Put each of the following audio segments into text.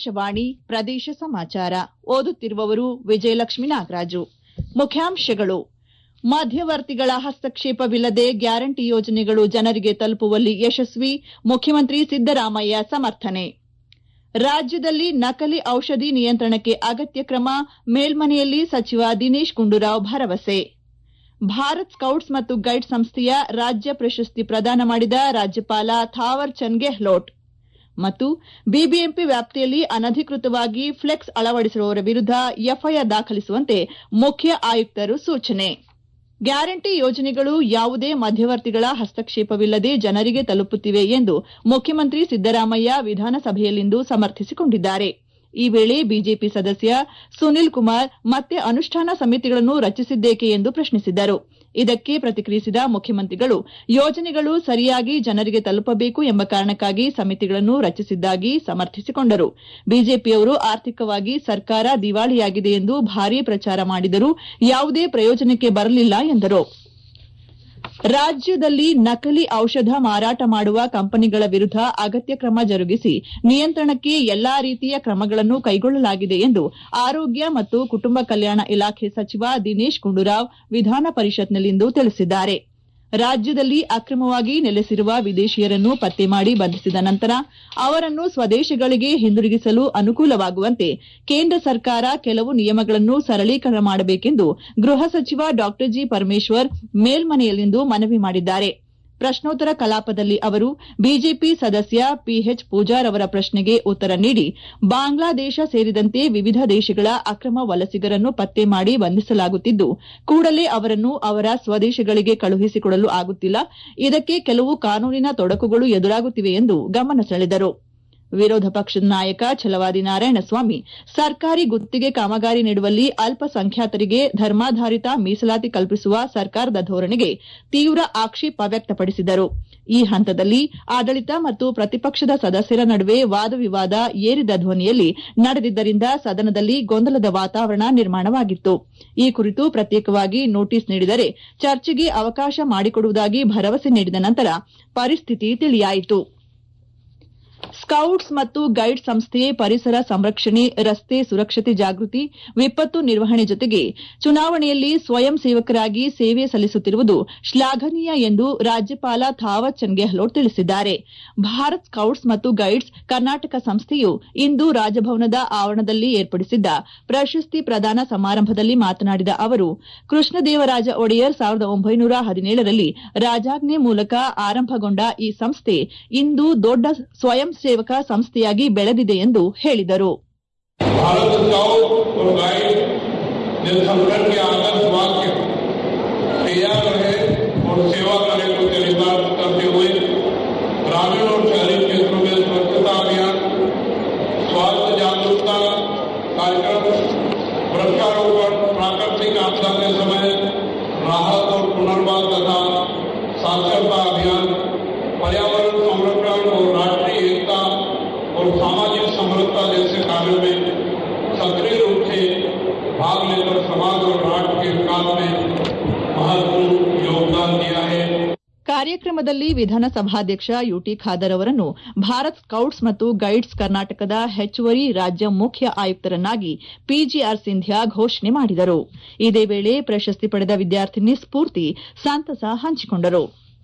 ಆಕಾಶವಾಣಿ ಪ್ರದೇಶ ಸಮಾಚಾರ ಓದುತ್ತಿರುವವರು ವಿಜಯಲಕ್ಷ್ಮಿ ನಾಗರಾಜು ಮುಖ್ಯಾಂಶಗಳು ಮಧ್ಯವರ್ತಿಗಳ ಹಸ್ತಕ್ಷೇಪವಿಲ್ಲದೆ ಗ್ಯಾರಂಟಿ ಯೋಜನೆಗಳು ಜನರಿಗೆ ತಲುಪುವಲ್ಲಿ ಯಶಸ್ವಿ ಮುಖ್ಯಮಂತ್ರಿ ಸಿದ್ದರಾಮಯ್ಯ ಸಮರ್ಥನೆ ರಾಜ್ಯದಲ್ಲಿ ನಕಲಿ ಔಷಧಿ ನಿಯಂತ್ರಣಕ್ಕೆ ಅಗತ್ಯ ಕ್ರಮ ಮೇಲ್ಮನೆಯಲ್ಲಿ ಸಚಿವ ದಿನೇಶ್ ಗುಂಡೂರಾವ್ ಭರವಸೆ ಭಾರತ್ ಸ್ಕೌಟ್ಸ್ ಮತ್ತು ಗೈಡ್ಸ್ ಸಂಸ್ಥೆಯ ರಾಜ್ಯ ಪ್ರಶಸ್ತಿ ಪ್ರದಾನ ಮಾಡಿದ ರಾಜ್ಯಪಾಲ ಥಾವರ್ ಚಂದ್ ಗೆಹ್ಲೋಟ್ ಮತ್ತು ಬಿಬಿಎಂಪಿ ವ್ಯಾಪ್ತಿಯಲ್ಲಿ ಅನಧಿಕೃತವಾಗಿ ಫ್ಲೆಕ್ಸ್ ಅಳವಡಿಸಿರುವವರ ವಿರುದ್ದ ಎಫ್ಐಆರ್ ದಾಖಲಿಸುವಂತೆ ಮುಖ್ಯ ಆಯುಕ್ತರು ಸೂಚನೆ ಗ್ಯಾರಂಟಿ ಯೋಜನೆಗಳು ಯಾವುದೇ ಮಧ್ಯವರ್ತಿಗಳ ಹಸ್ತಕ್ಷೇಪವಿಲ್ಲದೆ ಜನರಿಗೆ ತಲುಪುತ್ತಿವೆ ಎಂದು ಮುಖ್ಯಮಂತ್ರಿ ಸಿದ್ದರಾಮಯ್ಯ ವಿಧಾನಸಭೆಯಲ್ಲಿಂದು ಸಮರ್ಥಿಸಿಕೊಂಡಿದ್ದಾರೆ ಈ ವೇಳೆ ಬಿಜೆಪಿ ಸದಸ್ಯ ಸುನಿಲ್ ಕುಮಾರ್ ಮತ್ತೆ ಅನುಷ್ಠಾನ ಸಮಿತಿಗಳನ್ನು ರಚಿಸಿದ್ದೇಕೆ ಎಂದು ಪ್ರಶ್ನಿಸಿದರು ಇದಕ್ಕೆ ಪ್ರತಿಕ್ರಿಯಿಸಿದ ಮುಖ್ಯಮಂತ್ರಿಗಳು ಯೋಜನೆಗಳು ಸರಿಯಾಗಿ ಜನರಿಗೆ ತಲುಪಬೇಕು ಎಂಬ ಕಾರಣಕ್ಕಾಗಿ ಸಮಿತಿಗಳನ್ನು ರಚಿಸಿದ್ದಾಗಿ ಸಮರ್ಥಿಸಿಕೊಂಡರು ಬಿಜೆಪಿಯವರು ಆರ್ಥಿಕವಾಗಿ ಸರ್ಕಾರ ದಿವಾಳಿಯಾಗಿದೆ ಎಂದು ಭಾರೀ ಪ್ರಚಾರ ಮಾಡಿದರೂ ಯಾವುದೇ ಪ್ರಯೋಜನಕ್ಕೆ ಬರಲಿಲ್ಲ ಎಂದರು ರಾಜ್ಯದಲ್ಲಿ ನಕಲಿ ಔಷಧ ಮಾರಾಟ ಮಾಡುವ ಕಂಪನಿಗಳ ವಿರುದ್ದ ಅಗತ್ಯ ಕ್ರಮ ಜರುಗಿಸಿ ನಿಯಂತ್ರಣಕ್ಕೆ ಎಲ್ಲಾ ರೀತಿಯ ಕ್ರಮಗಳನ್ನು ಕೈಗೊಳ್ಳಲಾಗಿದೆ ಎಂದು ಆರೋಗ್ಯ ಮತ್ತು ಕುಟುಂಬ ಕಲ್ಯಾಣ ಇಲಾಖೆ ಸಚಿವ ದಿನೇಶ್ ಗುಂಡೂರಾವ್ ವಿಧಾನ ಪರಿಷತ್ನಲ್ಲಿಂದು ತಿಳಿಸಿದ್ದಾರೆ ರಾಜ್ಯದಲ್ಲಿ ಅಕ್ರಮವಾಗಿ ನೆಲೆಸಿರುವ ವಿದೇಶಿಯರನ್ನು ಪತ್ತೆ ಮಾಡಿ ಬಂಧಿಸಿದ ನಂತರ ಅವರನ್ನು ಸ್ವದೇಶಗಳಿಗೆ ಹಿಂದಿರುಗಿಸಲು ಅನುಕೂಲವಾಗುವಂತೆ ಕೇಂದ್ರ ಸರ್ಕಾರ ಕೆಲವು ನಿಯಮಗಳನ್ನು ಸರಳೀಕರಣ ಮಾಡಬೇಕೆಂದು ಗೃಹ ಸಚಿವ ಡಾ ಜಿ ಪರಮೇಶ್ವರ್ ಮೇಲ್ಮನೆಯಲ್ಲಿಂದು ಮನವಿ ಮಾಡಿದ್ದಾರೆ ಪ್ರಶ್ನೋತ್ತರ ಕಲಾಪದಲ್ಲಿ ಅವರು ಬಿಜೆಪಿ ಸದಸ್ಯ ಪಿಎಚ್ ಪೂಜಾರ್ ಅವರ ಪ್ರಶ್ನೆಗೆ ಉತ್ತರ ನೀಡಿ ಬಾಂಗ್ಲಾದೇಶ ಸೇರಿದಂತೆ ವಿವಿಧ ದೇಶಗಳ ಅಕ್ರಮ ವಲಸಿಗರನ್ನು ಪತ್ತೆ ಮಾಡಿ ಬಂಧಿಸಲಾಗುತ್ತಿದ್ದು ಕೂಡಲೇ ಅವರನ್ನು ಅವರ ಸ್ವದೇಶಗಳಿಗೆ ಕಳುಹಿಸಿಕೊಡಲು ಆಗುತ್ತಿಲ್ಲ ಇದಕ್ಕೆ ಕೆಲವು ಕಾನೂನಿನ ತೊಡಕುಗಳು ಎದುರಾಗುತ್ತಿವೆ ಎಂದು ಗಮನ ಸೆಳೆದರು ವಿರೋಧ ಪಕ್ಷದ ನಾಯಕ ಛಲವಾದಿ ನಾರಾಯಣಸ್ವಾಮಿ ಸರ್ಕಾರಿ ಗುತ್ತಿಗೆ ಕಾಮಗಾರಿ ನೀಡುವಲ್ಲಿ ಅಲ್ಪಸಂಖ್ಯಾತರಿಗೆ ಧರ್ಮಾಧಾರಿತ ಮೀಸಲಾತಿ ಕಲ್ಪಿಸುವ ಸರ್ಕಾರದ ಧೋರಣೆಗೆ ತೀವ್ರ ಆಕ್ಷೇಪ ವ್ಯಕ್ತಪಡಿಸಿದರು ಈ ಹಂತದಲ್ಲಿ ಆಡಳಿತ ಮತ್ತು ಪ್ರತಿಪಕ್ಷದ ಸದಸ್ಯರ ನಡುವೆ ವಾದವಿವಾದ ಏರಿದ ಧ್ವನಿಯಲ್ಲಿ ನಡೆದಿದ್ದರಿಂದ ಸದನದಲ್ಲಿ ಗೊಂದಲದ ವಾತಾವರಣ ನಿರ್ಮಾಣವಾಗಿತ್ತು ಈ ಕುರಿತು ಪ್ರತ್ಯೇಕವಾಗಿ ನೋಟಿಸ್ ನೀಡಿದರೆ ಚರ್ಚೆಗೆ ಅವಕಾಶ ಮಾಡಿಕೊಡುವುದಾಗಿ ಭರವಸೆ ನೀಡಿದ ನಂತರ ಪರಿಸ್ಥಿತಿ ತಿಳಿಯಾಯಿತು ಸ್ಕೌಟ್ಸ್ ಮತ್ತು ಗೈಡ್ ಸಂಸ್ಥೆ ಪರಿಸರ ಸಂರಕ್ಷಣೆ ರಸ್ತೆ ಸುರಕ್ಷತೆ ಜಾಗೃತಿ ವಿಪತ್ತು ನಿರ್ವಹಣೆ ಜೊತೆಗೆ ಚುನಾವಣೆಯಲ್ಲಿ ಸ್ವಯಂ ಸೇವಕರಾಗಿ ಸೇವೆ ಸಲ್ಲಿಸುತ್ತಿರುವುದು ಶ್ಲಾಘನೀಯ ಎಂದು ರಾಜ್ಯಪಾಲ ಥಾವರ್ ಚಂದ್ ಗೆಹ್ಲೋಟ್ ತಿಳಿಸಿದ್ದಾರೆ ಭಾರತ್ ಸ್ಕೌಟ್ಸ್ ಮತ್ತು ಗೈಡ್ಸ್ ಕರ್ನಾಟಕ ಸಂಸ್ಥೆಯು ಇಂದು ರಾಜಭವನದ ಆವರಣದಲ್ಲಿ ಏರ್ಪಡಿಸಿದ್ದ ಪ್ರಶಸ್ತಿ ಪ್ರದಾನ ಸಮಾರಂಭದಲ್ಲಿ ಮಾತನಾಡಿದ ಅವರು ಕೃಷ್ಣದೇವರಾಜ ಒಡೆಯರ್ ಸಾವಿರದ ಒಂಬೈನೂರ ಹದಿನೇಳರಲ್ಲಿ ರಾಜಾಜ್ಞೆ ಮೂಲಕ ಆರಂಭಗೊಂಡ ಈ ಸಂಸ್ಥೆ ಇಂದು ದೊಡ್ಡ ಸ್ವಯಂ ಸೇವಕ ಸಂಸ್ಥೆಯಾಗಿ ಬೆಳೆದಿದೆ ಎಂದು ಹೇಳಿದರು भारत स्काउट और गाइड ने संगठन के आदर्श वाक्य तैयार रहे और सेवा करे को चरितार्थ करते हुए ग्रामीण और शहरी क्षेत्रों में स्वच्छता अभियान स्वास्थ्य जागरूकता कार्यक्रम वृक्षारोपण प्राकृतिक आपदा के समय राहत और पुनर्वास तथा साक्षरता अभियान पर्यावरण संरक्षण और राष्ट्रीय एकता और सामाजिक समरसता जैसे कार्यों में सक्रिय रूप से भाग लेकर समाज और राष्ट्र के विकास में महत्वपूर्ण योगदान दिया है ಕಾರ್ಯಕ್ರಮದಲ್ಲಿ ವಿಧಾನಸಭಾಧ್ಯಕ್ಷ ಯುಟಿ ಖಾದರ್ ಅವರನ್ನು ಭಾರತ್ ಸ್ಕೌಟ್ಸ್ ಮತ್ತು ಗೈಡ್ಸ್ ಕರ್ನಾಟಕದ ಹೆಚ್ಚುವರಿ ರಾಜ್ಯ ಮುಖ್ಯ ಆಯುಕ್ತರನ್ನಾಗಿ ಪಿಜಿಆರ್ ಸಿಂಧ್ಯಾ ಘೋಷಣೆ ಮಾಡಿದರು ಇದೇ ವೇಳೆ ಪ್ರಶಸ್ತಿ ಪಡೆದ ವಿದ್ಯಾರ್ಥಿನಿ ಸ್ಫೂರ್ತಿ ಸಂತಸ ಹಂಚಿಕೊಂಡರು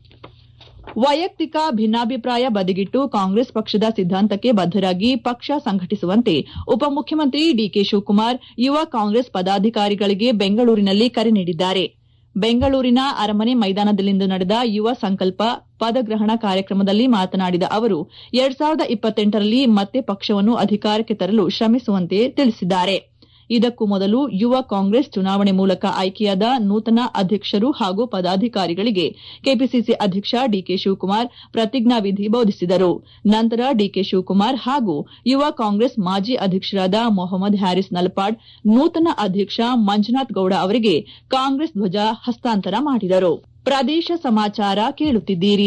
ವೈಯಕ್ತಿಕ ಭಿನ್ನಾಭಿಪ್ರಾಯ ಬದಿಗಿಟ್ಟು ಕಾಂಗ್ರೆಸ್ ಪಕ್ಷದ ಸಿದ್ದಾಂತಕ್ಕೆ ಬದ್ದರಾಗಿ ಪಕ್ಷ ಸಂಘಟಿಸುವಂತೆ ಉಪಮುಖ್ಯಮಂತ್ರಿ ಡಿಕೆ ಶಿವಕುಮಾರ್ ಯುವ ಕಾಂಗ್ರೆಸ್ ಪದಾಧಿಕಾರಿಗಳಿಗೆ ಬೆಂಗಳೂರಿನಲ್ಲಿ ಕರೆ ನೀಡಿದ್ದಾರೆ ಬೆಂಗಳೂರಿನ ಅರಮನೆ ಮೈದಾನದಲ್ಲಿಂದು ನಡೆದ ಯುವ ಸಂಕಲ್ಪ ಪದಗ್ರಹಣ ಕಾರ್ಯಕ್ರಮದಲ್ಲಿ ಮಾತನಾಡಿದ ಅವರು ಎರಡ್ ಸಾವಿರದ ಇಪ್ಪತ್ತೆಂಟರಲ್ಲಿ ಮತ್ತೆ ಪಕ್ಷವನ್ನು ಅಧಿಕಾರಕ್ಕೆ ತರಲು ಶ್ರಮಿಸುವಂತೆ ತಿಳಿಸಿದ್ದಾರೆ ಇದಕ್ಕೂ ಮೊದಲು ಯುವ ಕಾಂಗ್ರೆಸ್ ಚುನಾವಣೆ ಮೂಲಕ ಆಯ್ಕೆಯಾದ ನೂತನ ಅಧ್ಯಕ್ಷರು ಹಾಗೂ ಪದಾಧಿಕಾರಿಗಳಿಗೆ ಕೆಪಿಸಿಸಿ ಅಧ್ಯಕ್ಷ ಡಿಕೆ ಶಿವಕುಮಾರ್ ಪ್ರತಿಜ್ಞಾವಿಧಿ ಬೋಧಿಸಿದರು ನಂತರ ಡಿಕೆ ಶಿವಕುಮಾರ್ ಹಾಗೂ ಯುವ ಕಾಂಗ್ರೆಸ್ ಮಾಜಿ ಅಧ್ಯಕ್ಷರಾದ ಮೊಹಮ್ಮದ್ ಹ್ಯಾರಿಸ್ ನಲ್ಪಾಡ್ ನೂತನ ಅಧ್ಯಕ್ಷ ಮಂಜುನಾಥ್ ಗೌಡ ಅವರಿಗೆ ಕಾಂಗ್ರೆಸ್ ಧ್ವಜ ಹಸ್ತಾಂತರ ಮಾಡಿದರು ಪ್ರದೇಶ ಸಮಾಚಾರ ಕೇಳುತ್ತಿದ್ದೀರಿ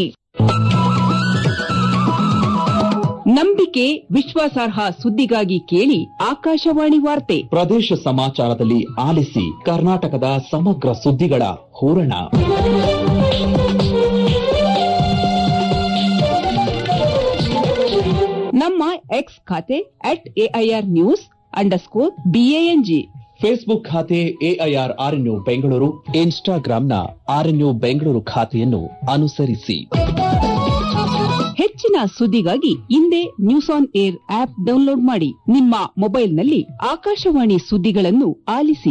ನಂಬಿಕೆ ವಿಶ್ವಾಸಾರ್ಹ ಸುದ್ದಿಗಾಗಿ ಕೇಳಿ ಆಕಾಶವಾಣಿ ವಾರ್ತೆ ಪ್ರದೇಶ ಸಮಾಚಾರದಲ್ಲಿ ಆಲಿಸಿ ಕರ್ನಾಟಕದ ಸಮಗ್ರ ಸುದ್ದಿಗಳ ಹೂರಣ ನಮ್ಮ ಎಕ್ಸ್ ಖಾತೆ at AIR news underscore BANG Facebook ಖಾತೆ ಎಐಆರ್ ಆರ್ಎನ್ಯು ಬೆಂಗಳೂರು ಇನ್ಸ್ಟಾಗ್ರಾಂನ ಆರ್ಎನ್ಯು ಬೆಂಗಳೂರು ಖಾತೆಯನ್ನು ಅನುಸರಿಸಿ ಹೆಚ್ಚಿನ ಸುದ್ದಿಗಾಗಿ ಹಿಂದೆ news on air app download ಮಾಡಿ ನಿಮ್ಮ ಮೊಬೈಲ್ನಲ್ಲಿ ಆಕಾಶವಾಣಿ ಸುದ್ದಿಗಳನ್ನು ಆಲಿಸಿ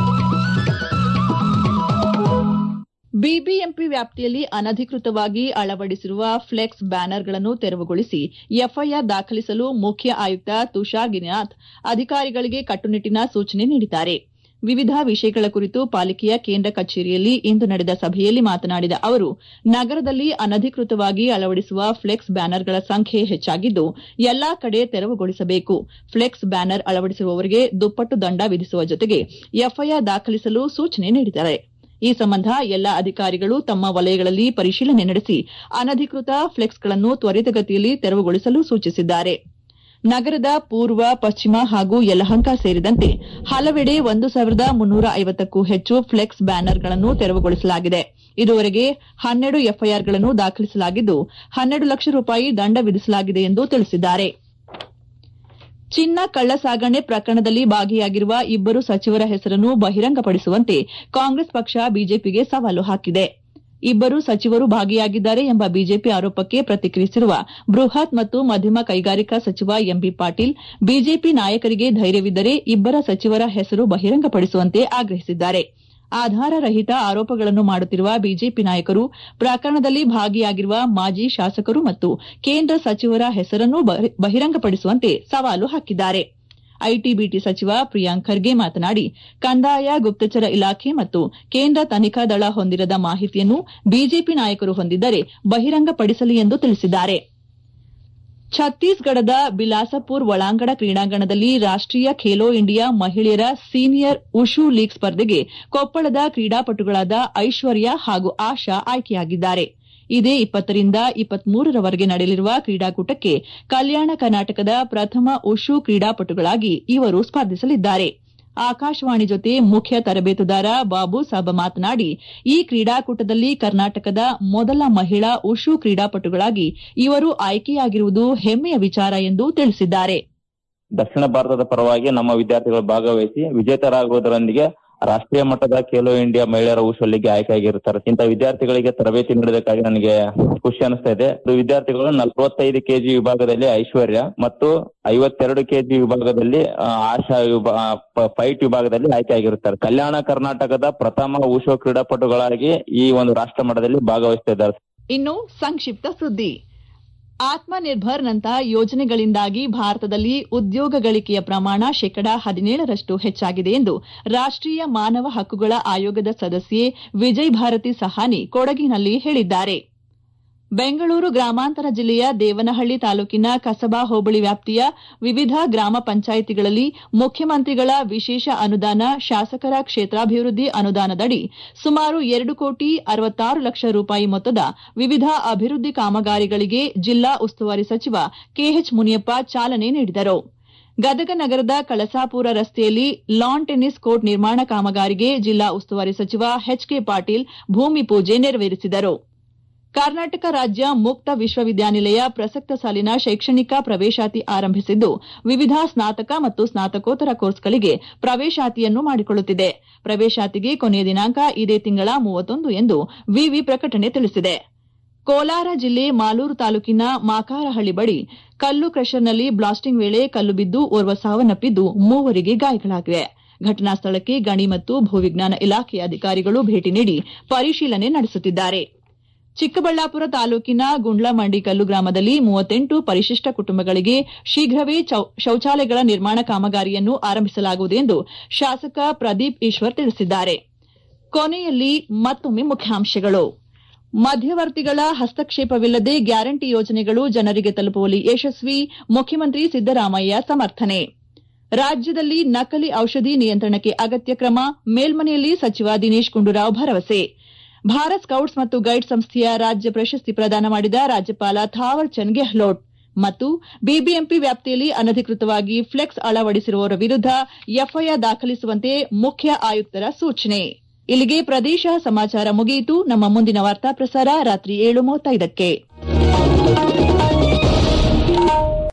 ಬಿಬಿಎಂಪಿ ವ್ಯಾಪ್ತಿಯಲ್ಲಿ ಅನಧಿಕೃತವಾಗಿ ಅಳವಡಿಸಿರುವ ಫ್ಲೆಕ್ಸ್ ಬ್ಯಾನರ್ಗಳನ್ನು ತೆರವುಗೊಳಿಸಿ ಎಫ್ಐಆರ್ ದಾಖಲಿಸಲು ಮುಖ್ಯ ಆಯುಕ್ತ ತುಷಾರ್ ಗಿರಿನಾಥ್ ಅಧಿಕಾರಿಗಳಿಗೆ ಕಟ್ಟುನಿಟ್ಟಿನ ಸೂಚನೆ ನೀಡಿದ್ದಾರೆ ವಿವಿಧ ವಿಷಯಗಳ ಕುರಿತು ಪಾಲಿಕೆಯ ಕೇಂದ್ರ ಕಚೇರಿಯಲ್ಲಿ ಇಂದು ನಡೆದ ಸಭೆಯಲ್ಲಿ ಮಾತನಾಡಿದ ಅವರು ನಗರದಲ್ಲಿ ಅನಧಿಕೃತವಾಗಿ ಅಳವಡಿಸುವ ಫ್ಲೆಕ್ಸ್ ಬ್ಯಾನರ್ಗಳ ಸಂಖ್ಯೆ ಹೆಚ್ಚಾಗಿದ್ದು ಎಲ್ಲಾ ಕಡೆ ತೆರವುಗೊಳಿಸಬೇಕು ಫ್ಲೆಕ್ಸ್ ಬ್ಯಾನರ್ ಅಳವಡಿಸಿರುವವರಿಗೆ ದುಪ್ಪಟ್ಟು ದಂಡ ವಿಧಿಸುವ ಜೊತೆಗೆ ಎಫ್ಐಆರ್ ದಾಖಲಿಸಲು ಸೂಚನೆ ನೀಡಿದ್ದಾರೆ ಈ ಸಂಬಂಧ ಎಲ್ಲ ಅಧಿಕಾರಿಗಳು ತಮ್ಮ ವಲಯಗಳಲ್ಲಿ ಪರಿಶೀಲನೆ ನಡೆಸಿ ಅನಧಿಕೃತ ಫ್ಲೆಕ್ಸ್ಗಳನ್ನು ತ್ವರಿತಗತಿಯಲ್ಲಿ ತೆರವುಗೊಳಿಸಲು ಸೂಚಿಸಿದ್ದಾರೆ ನಗರದ ಪೂರ್ವ ಪಶ್ಚಿಮ ಹಾಗೂ ಯಲಹಂಕ ಸೇರಿದಂತೆ ಹಲವೆಡೆ ಒಂದು ಸಾವಿರದ ಮುನ್ನೂರ ಐವತ್ತಕ್ಕೂ ಹೆಚ್ಚು ಫ್ಲೆಕ್ಸ್ ಬ್ಯಾನರ್ಗಳನ್ನು ತೆರವುಗೊಳಿಸಲಾಗಿದೆ ಇದುವರೆಗೆ ಹನ್ನೆರಡು ಎಫ್ಐಆರ್ಗಳನ್ನು ದಾಖಲಿಸಲಾಗಿದ್ದು ಹನ್ನೆರಡು ಲಕ್ಷ ರೂಪಾಯಿ ದಂಡ ವಿಧಿಸಲಾಗಿದೆ ಎಂದು ತಿಳಿಸಿದ್ದಾರೆ ಚಿನ್ನ ಕಳ್ಳಸಾಗಣೆ ಪ್ರಕರಣದಲ್ಲಿ ಭಾಗಿಯಾಗಿರುವ ಇಬ್ಬರು ಸಚಿವರ ಹೆಸರನ್ನು ಬಹಿರಂಗಪಡಿಸುವಂತೆ ಕಾಂಗ್ರೆಸ್ ಪಕ್ಷ ಬಿಜೆಪಿಗೆ ಸವಾಲು ಹಾಕಿದೆ ಇಬ್ಬರು ಸಚಿವರು ಭಾಗಿಯಾಗಿದ್ದಾರೆ ಎಂಬ ಬಿಜೆಪಿ ಆರೋಪಕ್ಕೆ ಪ್ರತಿಕ್ರಿಯಿಸಿರುವ ಬೃಹತ್ ಮತ್ತು ಮಧ್ಯಮ ಕೈಗಾರಿಕಾ ಸಚಿವ ಎಂಬಿ ಪಾಟೀಲ್ ಬಿಜೆಪಿ ನಾಯಕರಿಗೆ ಧೈರ್ಯವಿದ್ದರೆ ಇಬ್ಬರ ಸಚಿವರ ಹೆಸರು ಬಹಿರಂಗಪಡಿಸುವಂತೆ ಆಗ್ರಹಿಸಿದ್ದಾರೆ ಆಧಾರರಹಿತ ಆರೋಪಗಳನ್ನು ಮಾಡುತ್ತಿರುವ ಬಿಜೆಪಿ ನಾಯಕರು ಪ್ರಕರಣದಲ್ಲಿ ಭಾಗಿಯಾಗಿರುವ ಮಾಜಿ ಶಾಸಕರು ಮತ್ತು ಕೇಂದ್ರ ಸಚಿವರ ಹೆಸರನ್ನೂ ಬಹಿರಂಗಪಡಿಸುವಂತೆ ಸವಾಲು ಹಾಕಿದ್ದಾರೆ ಐಟಿಬಿಟಿ ಸಚಿವ ಪ್ರಿಯಾಂಕ್ ಖರ್ಗೆ ಮಾತನಾಡಿ ಕಂದಾಯ ಗುಪ್ತಚರ ಇಲಾಖೆ ಮತ್ತು ಕೇಂದ್ರ ತನಿಖಾ ದಳ ಹೊಂದಿರದ ಮಾಹಿತಿಯನ್ನು ಬಿಜೆಪಿ ನಾಯಕರು ಹೊಂದಿದ್ದರೆ ಬಹಿರಂಗಪಡಿಸಲಿ ಎಂದು ತಿಳಿಸಿದ್ದಾರೆ ಛತ್ತೀಸ್ಗಢದ ಬಿಲಾಸಪುರ್ ಒಳಾಂಗಣ ಕ್ರೀಡಾಂಗಣದಲ್ಲಿ ರಾಷ್ಟೀಯ ಖೇಲೋ ಇಂಡಿಯಾ ಮಹಿಳೆಯರ ಸೀನಿಯರ್ ಉಷು ಲೀಗ್ ಸ್ಪರ್ಧೆಗೆ ಕೊಪ್ಪಳದ ಕ್ರೀಡಾಪಟುಗಳಾದ ಐಶ್ವರ್ಯ ಹಾಗೂ ಆಶಾ ಆಯ್ಕೆಯಾಗಿದ್ದಾರೆ ಇದೇ ಇಪ್ಪತ್ತರಿಂದ ಇಪ್ಪತ್ಮೂರರವರೆಗೆ ನಡೆಯಲಿರುವ ಕ್ರೀಡಾಕೂಟಕ್ಕೆ ಕಲ್ಯಾಣ ಕರ್ನಾಟಕದ ಪ್ರಥಮ ಉಷು ಕ್ರೀಡಾಪಟುಗಳಾಗಿ ಇವರು ಸ್ಪರ್ಧಿಸಲಿದ್ದಾರೆ ಆಕಾಶವಾಣಿ ಜೊತೆ ಮುಖ್ಯ ತರಬೇತುದಾರ ಬಾಬು ಸಾಬ ಮಾತನಾಡಿ ಈ ಕ್ರೀಡಾಕೂಟದಲ್ಲಿ ಕರ್ನಾಟಕದ ಮೊದಲ ಮಹಿಳಾ ಉಷು ಕ್ರೀಡಾಪಟುಗಳಾಗಿ ಇವರು ಆಯ್ಕೆಯಾಗಿರುವುದು ಹೆಮ್ಮೆಯ ವಿಚಾರ ಎಂದು ತಿಳಿಸಿದ್ದಾರೆ ದಕ್ಷಿಣ ಭಾರತದ ಪರವಾಗಿ ನಮ್ಮ ವಿದ್ಯಾರ್ಥಿಗಳು ಭಾಗವಹಿಸಿ ವಿಜೇತರಾಗುವುದರೊಂದಿಗೆ ರಾಷ್ಟ್ರೀಯ ಮಟ್ಟದ ಖೇಲೋ ಇಂಡಿಯಾ ಮಹಿಳೆಯರ ಉಶೋಲಿಗೆ ಆಯ್ಕೆಯಾಗಿರುತ್ತಾರೆ ಇಂಥ ವಿದ್ಯಾರ್ಥಿಗಳಿಗೆ ತರಬೇತಿ ನೀಡೋದಕ್ಕಾಗಿ ನನಗೆ ಖುಷಿ ಅನಿಸ್ತಾ ಇದೆ ವಿದ್ಯಾರ್ಥಿಗಳು ನಲವತ್ತೈದು ಕೆಜಿ ವಿಭಾಗದಲ್ಲಿ ಐಶ್ವರ್ಯ ಮತ್ತು ಐವತ್ತೆರಡು ಕೆಜಿ ವಿಭಾಗದಲ್ಲಿ ಆಶಾ ಫೈಟ್ ವಿಭಾಗದಲ್ಲಿ ಆಯ್ಕೆಯಾಗಿರುತ್ತಾರೆ ಕಲ್ಯಾಣ ಕರ್ನಾಟಕದ ಪ್ರಥಮ ಉಷೋ ಕ್ರೀಡಾಪಟುಗಳಾಗಿ ಈ ಒಂದು ರಾಷ್ಟ್ರ ಮಟ್ಟದಲ್ಲಿ ಭಾಗವಹಿಸ್ತಾ ಇದ್ದಾರೆ ಇನ್ನು ಸಂಕ್ಷಿಪ್ತ ಸುದ್ದಿ ಆತ್ಮನಿರ್ಭರ್ನಂತಹ ಯೋಜನೆಗಳಿಂದಾಗಿ ಭಾರತದಲ್ಲಿ ಉದ್ಯೋಗ ಗಳಿಕೆಯ ಪ್ರಮಾಣ ಶೇಕಡಾ ಹದಿನೇಳರಷ್ಟು ಹೆಚ್ಚಾಗಿದೆ ಎಂದು ರಾಷ್ಟೀಯ ಮಾನವ ಹಕ್ಕುಗಳ ಆಯೋಗದ ಸದಸ್ಯೆ ವಿಜಯ್ ಭಾರತಿ ಸಹಾನಿ ಕೊಡಗಿನಲ್ಲಿ ಹೇಳಿದ್ದಾರೆ ಬೆಂಗಳೂರು ಗ್ರಾಮಾಂತರ ಜಿಲ್ಲೆಯ ದೇವನಹಳ್ಳಿ ತಾಲೂಕಿನ ಕಸಬಾ ಹೋಬಳಿ ವ್ಯಾಪ್ತಿಯ ವಿವಿಧ ಗ್ರಾಮ ಪಂಚಾಯಿತಿಗಳಲ್ಲಿ ಮುಖ್ಯಮಂತ್ರಿಗಳ ವಿಶೇಷ ಅನುದಾನ ಶಾಸಕರ ಕ್ಷೇತ್ರಾಭಿವೃದ್ಧಿ ಅನುದಾನದಡಿ ಸುಮಾರು ಎರಡು ಕೋಟಿ ಅರವತ್ತಾರು ಲಕ್ಷ ರೂಪಾಯಿ ಮೊತ್ತದ ವಿವಿಧ ಅಭಿವೃದ್ಧಿ ಕಾಮಗಾರಿಗಳಿಗೆ ಜಿಲ್ಲಾ ಉಸ್ತುವಾರಿ ಸಚಿವ ಕೆಎಚ್ ಮುನಿಯಪ್ಪ ಚಾಲನೆ ನೀಡಿದರು ಗದಗ ನಗರದ ಕಳಸಾಪುರ ರಸ್ತೆಯಲ್ಲಿ ಲಾನ್ ಟೆನ್ನಿಸ್ ಕೋರ್ಟ್ ನಿರ್ಮಾಣ ಕಾಮಗಾರಿಗೆ ಜಿಲ್ಲಾ ಉಸ್ತುವಾರಿ ಸಚಿವ ಎಚ್ಕೆ ಪಾಟೀಲ್ ಭೂಮಿ ಪೂಜೆ ನೆರವೇರಿಸಿದರು ಕರ್ನಾಟಕ ರಾಜ್ಯ ಮುಕ್ತ ವಿಶ್ವವಿದ್ಯಾನಿಲಯ ಪ್ರಸಕ್ತ ಸಾಲಿನ ಶೈಕ್ಷಣಿಕ ಪ್ರವೇಶಾತಿ ಆರಂಭಿಸಿದ್ದು ವಿವಿಧ ಸ್ನಾತಕ ಮತ್ತು ಸ್ನಾತಕೋತ್ತರ ಕೋರ್ಸ್ಗಳಿಗೆ ಪ್ರವೇಶಾತಿಯನ್ನು ಮಾಡಿಕೊಳ್ಳುತ್ತಿದೆ ಪ್ರವೇಶಾತಿಗೆ ಕೊನೆಯ ದಿನಾಂಕ ಇದೇ ತಿಂಗಳ ಮೂವತ್ತೊಂದು ಎಂದು ವಿವಿ ಪ್ರಕಟಣೆ ತಿಳಿಸಿದೆ ಕೋಲಾರ ಜಿಲ್ಲೆ ಮಾಲೂರು ತಾಲೂಕಿನ ಮಾಕಾರಹಳ್ಳಿ ಬಳಿ ಕಲ್ಲು ಕ್ರಷರ್ನಲ್ಲಿ ಬ್ಲಾಸ್ಟಿಂಗ್ ವೇಳೆ ಕಲ್ಲು ಬಿದ್ದು ಓರ್ವ ಸಾವನ್ನಪ್ಪಿದ್ದು ಮೂವರಿಗೆ ಗಾಯಗಳಾಗಿವೆ ಘಟನಾ ಸ್ಥಳಕ್ಕೆ ಗಣಿ ಮತ್ತು ಭೂವಿಜ್ಞಾನ ಇಲಾಖೆಯ ಅಧಿಕಾರಿಗಳು ಭೇಟಿ ನೀಡಿ ಪರಿಶೀಲನೆ ನಡೆಸುತ್ತಿದ್ದಾರೆ ಚಿಕ್ಕಬಳ್ಳಾಪುರ ತಾಲೂಕಿನ ಗುಂಡ್ಲಮಂಡಿ ಕಲ್ಲು ಗ್ರಾಮದಲ್ಲಿ ಮೂವತ್ತೆಂಟು ಪರಿಶಿಷ್ಟ ಕುಟುಂಬಗಳಿಗೆ ಶೀಘ್ರವೇ ಶೌಚಾಲಯಗಳ ನಿರ್ಮಾಣ ಕಾಮಗಾರಿಯನ್ನು ಆರಂಭಿಸಲಾಗುವುದು ಎಂದು ಶಾಸಕ ಪ್ರದೀಪ್ ಈಶ್ವರ್ ತಿಳಿಸಿದ್ದಾರೆ ಕೊನೆಯಲ್ಲಿ ಮತ್ತೊಮ್ಮೆ ಮುಖ್ಯಾಂಶಗಳು ಮಧ್ಯವರ್ತಿಗಳ ಹಸ್ತಕ್ಷೇಪವಿಲ್ಲದೆ ಗ್ಯಾರಂಟಿ ಯೋಜನೆಗಳು ಜನರಿಗೆ ತಲುಪುವಲ್ಲಿ ಯಶಸ್ವಿ ಮುಖ್ಯಮಂತ್ರಿ ಸಿದ್ದರಾಮಯ್ಯ ಸಮರ್ಥನೆ ರಾಜ್ಯದಲ್ಲಿ ನಕಲಿ ಔಷಧಿ ನಿಯಂತ್ರಣಕ್ಕೆ ಅಗತ್ಯ ಕ್ರಮ ಮೇಲ್ಮನೆಯಲ್ಲಿ ಸಚಿವ ದಿನೇಶ್ ಗುಂಡೂರಾವ್ ಭರವಸೆ ಭಾರತ್ ಸ್ಕೌಟ್ಸ್ ಮತ್ತು ಗೈಡ್ ಸಂಸ್ಥೆಯ ರಾಜ್ಯ ಪ್ರಶಸ್ತಿ ಪ್ರದಾನ ಮಾಡಿದ ರಾಜ್ಯಪಾಲ ಥಾವರ್ ಚಂದ್ ಗೆಹ್ಲೋಟ್ ಮತ್ತು ಬಿಬಿಎಂಪಿ ವ್ಯಾಪ್ತಿಯಲ್ಲಿ ಅನಧಿಕೃತವಾಗಿ ಫ್ಲೆಕ್ಸ್ ಅಳವಡಿಸಿರುವವರ ವಿರುದ್ದ ಎಫ್ಐಆರ್ ದಾಖಲಿಸುವಂತೆ ಮುಖ್ಯ ಆಯುಕ್ತರ ಸೂಚನೆ ಇಲ್ಲಿಗೆ ಪ್ರದೇಶ ಸಮಾಚಾರ ಮುಗಿಯಿತು ನಮ್ಮ ಮುಂದಿನ ವಾರ್ತಾ ಪ್ರಸಾರ ರಾತ್ರಿ ಏಳು ಮೂವತ್ತೈದಕ್ಕೆ